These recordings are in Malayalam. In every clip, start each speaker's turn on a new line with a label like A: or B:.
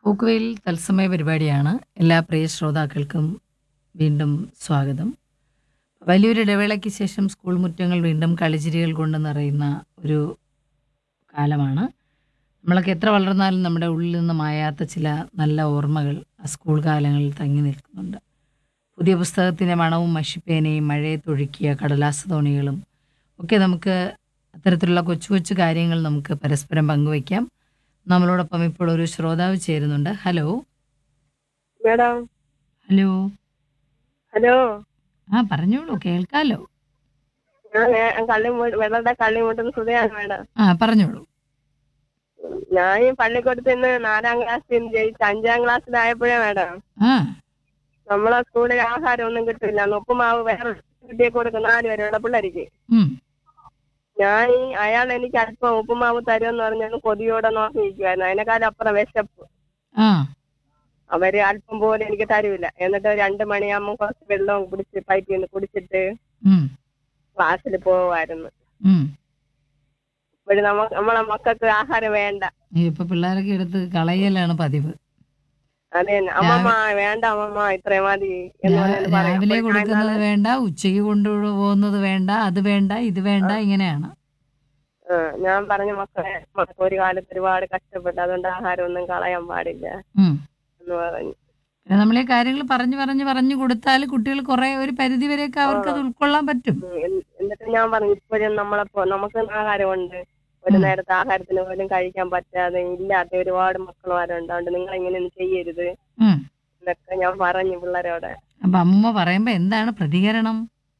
A: പോക്കുവെയിൽ തത്സമയ പരിപാടിയാണ് എല്ലാ പ്രിയ ശ്രോതാക്കൾക്കും വീണ്ടും സ്വാഗതം വലിയൊരു ഇടവേളയ്ക്ക് ശേഷം സ്കൂൾ മുറ്റങ്ങൾ വീണ്ടും കളിച്ചിരികൾ കൊണ്ട് നിറയുന്ന ഒരു കാലമാണ് നമ്മളൊക്കെ എത്ര വളർന്നാലും നമ്മുടെ ഉള്ളിൽ നിന്ന് മായാത്ത ചില നല്ല ഓർമ്മകൾ ആ സ്കൂൾ കാലങ്ങളിൽ തങ്ങി നിൽക്കുന്നുണ്ട് പുതിയ പുസ്തകത്തിൻ്റെ മണവും മഷിപ്പേനയും മഴയത്തൊഴുക്കിയ കടലാസ് തോണികളും ഒക്കെ നമുക്ക് അത്തരത്തിലുള്ള കൊച്ചു കൊച്ചു കാര്യങ്ങൾ നമുക്ക് പരസ്പരം പങ്കുവയ്ക്കാം നമ്മളോടൊപ്പം ഇപ്പോൾ ഒരു ശ്രോതാവ് ചേരുന്നുണ്ട് ഹലോ
B: മേഡം
A: ഹലോ
B: ഹലോ
A: ആ പറഞ്ഞോളൂ കേൾക്കാലോ
B: ഞാൻ വേ- കള്ളിമൂട്ട് വെള്ളയുടെ കള്ളിമൂട്ടുന്ന സുധയാണ് മേഡം
A: ആ പറഞ്ഞോളൂ
B: ഞാൻ ഈ പള്ളിക്കൂടത്തിൽ നിന്ന് നാലാം ക്ലാസ്സിൽ നിന്ന് ജയിച്ച് അഞ്ചാം ക്ലാസ്സിലായപ്പോഴേ മേഡം
A: ആ
B: നമ്മളെ സ്കൂളിൽ ആഹാരം ഒന്നും കിട്ടില്ല ഉപ്പുമാവ് വേറെ കുട്ടിയെ കൊടുക്കും നാല് വരെയുള്ള പിള്ളേർക്ക്
A: ഉം,
B: ഞാൻ ഈ അയാൾ എനിക്ക് അല്പം ഉപ്പുമാവ് തരുമെന്ന് പറഞ്ഞാൽ കൊതിയോടെ നോക്കി നിൽക്കുമായിരുന്നു അതിനെക്കാളും അപ്പുറം വിശപ്പ്
A: ആ
B: അവര് അല്പം പോലും എനിക്ക് തരൂല എന്നിട്ട് ഒരു രണ്ട് മണിയാകുമ്പോൾ കുറച്ച് വെള്ളവും കുടിച്ച് പൈപ്പിൽ നിന്ന് കുടിച്ചിട്ട്
A: ഉം,
B: ക്ലാസ്സിൽ പോവായിരുന്നു
A: ഉം.
B: ഇപ്പോഴും നമ്മ നമ്മളെ മക്കൾക്ക് ആഹാരം വേണ്ട
A: ഇപ്പൊ പിള്ളേരൊക്കെ എടുത്ത് കളയലാണ് പതിവ്
B: അതെ അമ്മമ്മ വേണ്ട അമ്മമ്മ ഇത്രയും മതി എന്ന്
A: രാ-
B: പറഞ്ഞ് പറയും.
A: രാവിലെ
B: അപ്പോൾ ഞാൻ
A: കൊടുക്കുന്നത്
B: നാളെ-
A: വേണ്ട ഉച്ചയ്ക്ക് കൊണ്ടുപോകുന്നത് വേണ്ട അത് വേണ്ട ഇത് വേണ്ട ഇങ്ങനെയാണ്
B: ആ, ഞാൻ പറഞ്ഞ മക്കളെ മക്കൾ ഒരു കാലത്ത് ഒരുപാട് കഷ്ടപ്പെട്ടു അതുകൊണ്ട് ആഹാരം ഒന്നും കളയാൻ പാടില്ല
A: ഉം.
B: എന്ന് പറഞ്ഞു
A: പിന്നെ നമ്മൾ ഈ കാര്യങ്ങൾ പറഞ്ഞു പറഞ്ഞു പറഞ്ഞു കൊടുത്താൽ കുട്ടികൾ കുറെ ഒരു പരിധി വരെയൊക്കെ അവർക്ക് അത് ഉൾക്കൊള്ളാൻ പറ്റും
B: ഉം, എൻ- എന്നിട്ട് ഞാൻ പറഞ്ഞു ഇപ്പോഴും നമ്മളെപ്പോ നമുക്ക് ആഹാരമുണ്ട് ഒരു
A: ഉം.
B: നേരത്തെ ആഹാരത്തിന് പോലും കഴിക്കാൻ പറ്റാതെ ഇല്ലാത്ത ഒരുപാട് മക്കളുമാരുണ്ട് അതുകൊണ്ട് നിങ്ങൾ ഇങ്ങനെയൊന്നും ചെയ്യരുത്
A: ഉം.
B: എന്നൊക്കെ ഞാൻ പറഞ്ഞു പിള്ളേരോട്
A: അപ്പൊ അമ്മൂമ്മ പറയുമ്പോ എന്താണ് പ്രതികരണം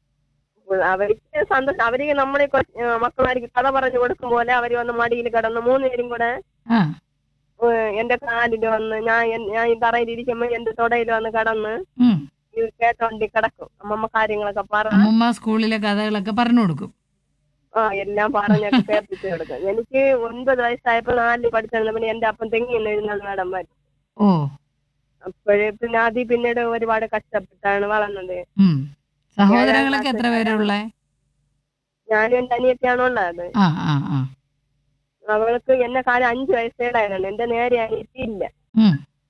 B: ഉം, അവർക്ക് സന്തോഷം അവർക്ക് നമ്മളെ മക്കളാർക്ക് കഥ പറഞ്ഞു കൊടുക്കും പോലെ അവര് വന്ന് മടിയിൽ കിടന്ന് മൂന്നുപേരും കൂടെ
A: ആ
B: ഏഹ് എന്റെ കാലിൽ വന്ന് ഞാൻ എൻ- ഞാൻ ഈ തറയിൽ ഇരിക്കുമ്പോ എന്റെ തൊടയിൽ വന്ന് കടന്ന്
A: ഉം.
B: ഇത് കേട്ടോണ്ടി കിടക്കും അമ്മമ്മ കാര്യങ്ങളൊക്കെ പറ
A: അമ്മൂമ്മ സ്കൂളിലെ കഥകളൊക്കെ പറഞ്ഞു കൊടുക്കും
B: ആ എല്ലാം പറഞ്ഞൊക്കെ കേൾപ്പിച്ചു കൊടുക്കും എനിക്ക് ഒൻപത് വയസ്സായപ്പോ നാലിൽ പഠിച്ചിരുന്നപ്പോൾ എന്റെ അപ്പം തെങ്ങി എഴുതുന്ന മാഡം
A: ഓ
B: അപ്പോഴേ പിന്നെ അതി പിന്നീട് ഒരുപാട് കഷ്ടപ്പെട്ടാണ് വളർന്നത്
A: ഉം സഹോദരങ്ങളൊക്കെ എത്ര പേരുള്ളേ
B: ഞാനും എന്റെ അനിയത്തിയാണ് ഉള്ളത്
A: ആ ആ ആ
B: അവൾക്ക് എന്നെ കാലം അഞ്ചു വയസ്സേടായിരുന്നു എന്റെ നേരെ അനിയത്തിയില്ല
A: ഉം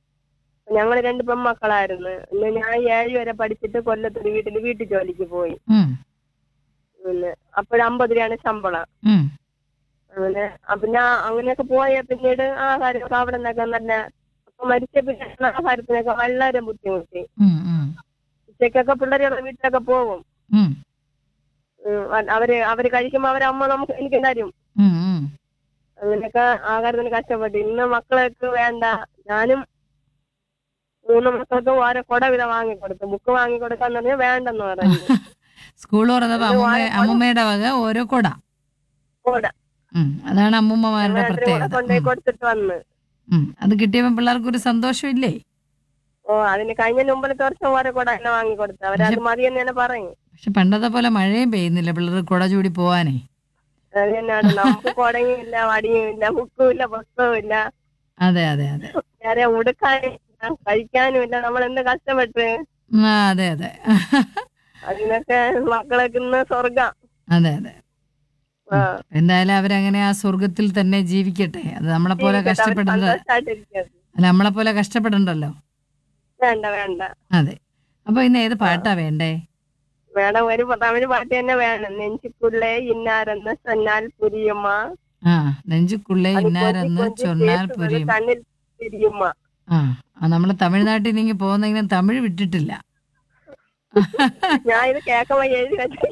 B: ഞങ്ങൾ രണ്ട് പെൺമക്കളായിരുന്നു പിന്നെ ഞാൻ ഏഴ് വരെ പഠിച്ചിട്ട് കൊല്ലത്തൊരു വീട്ടിൽ വീട്ടു ജോലിക്ക് പോയി
A: ഉം
B: പിന്നെ അപ്പോഴ് അമ്പത് രൂപയാണ് ശമ്പളം
A: ഉം
B: അങ്ങനെ അപ്പൊ ഞാൻ അങ്ങനെയൊക്കെ പോയ പിന്നീട് ആഹാരമൊക്കെ അവിടെ നിന്നൊക്കെ നല്ല അപ്പൊ മരിച്ച പിന്നെ ആഹാരത്തിനൊക്കെ വളരെ ബുദ്ധിമുട്ടി
A: ഉം ഉം
B: ഉച്ചക്കൊക്കെ പിള്ളേരുടെ വീട്ടിലൊക്കെ പോകും
A: ഉം
B: ഉം, അ- അവര് അവര് കഴിക്കുമ്പോ അവരെ അമ്മ നമുക്ക് എനിക്ക് തരും
A: ഉം ഉം
B: അങ്ങനെയൊക്കെ ആഹാരത്തിന് കഷ്ടപ്പെട്ടു ഇന്ന് മക്കളൊക്കെ വേണ്ട ഞാനും മൂന്ന് മക്കൾക്ക് ഓരോ കൊട വിധ വാങ്ങിക്കൊടുത്തു ബുക്ക് വാങ്ങിക്കൊടുക്കാന്ന് പറഞ്ഞാൽ വേണ്ടെന്ന് പറഞ്ഞു
A: സ്കൂൾ തുറന്നപ്പോ അമ്മൂമ്മ അമ്മൂമ്മയുടെ വക ഓരോ കൊട
B: കൊട
A: ഉം അതാണ് അമ്മൂമ്മമാരുടെ
B: രണ്ടും കൂടെ
A: പ്രത്യേകത
B: കൊണ്ടുപോയി
A: ഉം.
B: കൊടുത്തിട്ട് വന്ന്
A: ഉം അത് കിട്ടിയപ്പോ പിള്ളേർക്ക് ഒരു സന്തോഷമില്ലേ
B: ഓ അതിന് കഴിഞ്ഞ മുമ്പിലത്തെ വർഷം ഓരോ കൊട എന്നെ വാങ്ങിക്കൊടുത്തു അവരത് മതിയെന്ന് തന്നെ പറയും
A: പക്ഷെ പണ്ടത്തെ പോലെ മഴയും പെയ്യുന്നില്ല പിള്ളേർ കുട ചൂടി പോവാനേ
B: അത് തന്നെയാണ് നമുക്ക് കൊടയും ഇല്ല വടിയും ഇല്ല ബുക്കും ഇല്ല പുസ്തകവും ഇല്ല
A: അതെ അതെ അതെ
B: നേരെ ഉടുക്കാനും ഇല്ല കഴിക്കാനും ഇല്ല നമ്മൾ എന്ത് കഷ്ടപ്പെട്ട്
A: ആ, അതെ അതെ
B: അതിനൊക്കെ മക്കളൊക്കെ ഇന്ന് സ്വർഗം
A: അതെ അതെ
B: ആ
A: എന്തായാലും അവരങ്ങനെ ആ സ്വർഗത്തിൽ തന്നെ ജീവിക്കട്ടെ അത് നമ്മളെ പോലെ
B: ജീവിക്കട്ടെ, അവര്
A: കഷ്ടപ്പെടുന്നത്
B: സന്തോഷായിട്ടിരിക്കട്ടെ.
A: അല്ല നമ്മളെ പോലെ കഷ്ടപ്പെടണ്ടല്ലോ
B: വേണ്ട വേണ്ട
A: അതെ അപ്പൊ ഇന്ന് ഏത് പാട്ടാ വേണ്ടേ
B: വേണം ഒരു തമിഴ് പാട്ട് തന്നെ വേണം നെഞ്ചിക്കുള്ളേ ഇന്നാരെന്ന് ചൊന്നാൽ പുരിയുമ്മ
A: ആ നെഞ്ചുക്കുള്ളേ
B: അത്
A: ഇന്നാരെന്ന്
B: കൊഞ്ചി കൊഞ്ചി
A: ചൊന്നാൽ
B: കേൾക്കുന്നത്
A: പുരിയും
B: കണ്ണിൽ തിരിയുമ്മ
A: ആ ആ, നമ്മള് തമിഴ്നാട്ടിൽ നിന്ന് പോകുന്നെങ്കിലും തമിഴ് വിട്ടിട്ടില്ല
B: ഞാൻ ഇത് കേൾക്കുമ്പോ എഴുതി വെച്ചു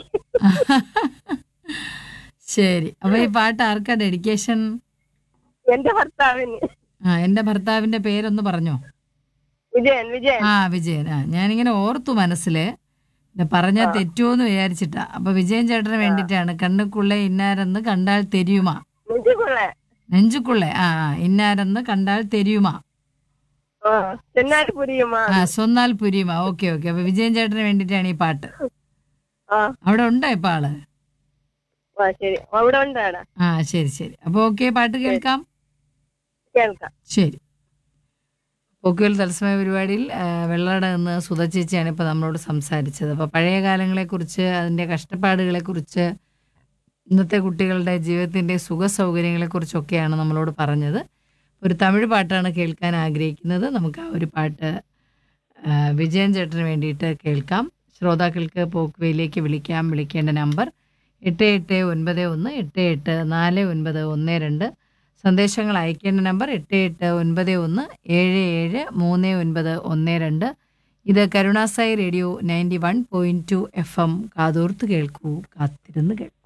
A: ശരി അപ്പൊ ഈ പാട്ട് ആർക്കാ ഡെഡിക്കേഷൻ
B: എന്റെ ഭർത്താവിന്
A: ആ എന്റെ ഭർത്താവിന്റെ പേരൊന്ന് പറഞ്ഞോ
B: വിജയൻ വിജയൻ
A: ആ വിജയൻ ആ ഞാനിങ്ങനെ ഓർത്തു മനസ്സില് ഇത് പറഞ്ഞാൽ തെറ്റുമോന്ന് വിചാരിച്ചിട്ടാ അപ്പൊ വിജയൻ ചേട്ടന് വേണ്ടിയിട്ടാണ് കണ്ണുക്കുള്ളേ ഇന്നാരെന്ന് കണ്ടാൽ തെരിയുമാ
B: നെഞ്ചിക്കുള്ളേ
A: നെഞ്ചുക്കുള്ളേ ആ ആ ഇന്നാരെന്ന് കണ്ടാൽ തെരിയുമാ
B: ആ ചെന്നാൽ പുരിയുമ്മ
A: ആ സ്വന്നാൽ പുരിയുമാ ഓക്കെ ഓക്കെ അപ്പൊ വിജയൻ ചേട്ടന് വേണ്ടിയിട്ടാണ് ഈ പാട്ട്
B: ആ
A: അവിടെ ഉണ്ടോ ഇപ്പൊ ആള്
B: ആ ശരി അവിടെ ഉണ്ടാടാ
A: ആ ശരി ശരി അപ്പൊ ഓക്കെ പാട്ട് കേൾക്കാം
B: കേൾക്കാം
A: ശരി പോക്കുവൽ തത്സമയ പരിപാടിയിൽ ആ, വെള്ളട എന്ന് സുധ ചേച്ചിയാണ് ഇപ്പോൾ നമ്മളോട് സംസാരിച്ചത് അപ്പോൾ പഴയ കാലങ്ങളെക്കുറിച്ച് അതിൻ്റെ കഷ്ടപ്പാടുകളെക്കുറിച്ച് ഇന്നത്തെ കുട്ടികളുടെ ജീവിതത്തിൻ്റെ സുഖ സൗകര്യങ്ങളെക്കുറിച്ചൊക്കെയാണ് നമ്മളോട് പറഞ്ഞത് ഒരു തമിഴ് പാട്ടാണ് കേൾക്കാൻ ആഗ്രഹിക്കുന്നത് നമുക്ക് ആ ഒരു പാട്ട് ആ, വിജയൻ ചേട്ടന് വേണ്ടിയിട്ട് കേൾക്കാം ശ്രോതാക്കൾക്ക് പോക്കുവയിലേക്ക് വിളിക്കാം വിളിക്കേണ്ട നമ്പർ എട്ട് എട്ട് ഒൻപത് ഒന്ന് എട്ട് എട്ട് നാല് ഒൻപത് ഒന്ന് രണ്ട് സന്ദേശങ്ങൾ അയക്കേണ്ട നമ്പർ എട്ട് എട്ട് ഒൻപത് ഒന്ന് ഏഴ് ഏഴ് മൂന്ന് ഒൻപത് ഒന്ന് രണ്ട് ഇത് Karunasai radio ninety one point two F M കാതോർത്ത് കേൾക്കൂ കാത്തിരുന്ന് കേൾക്കൂ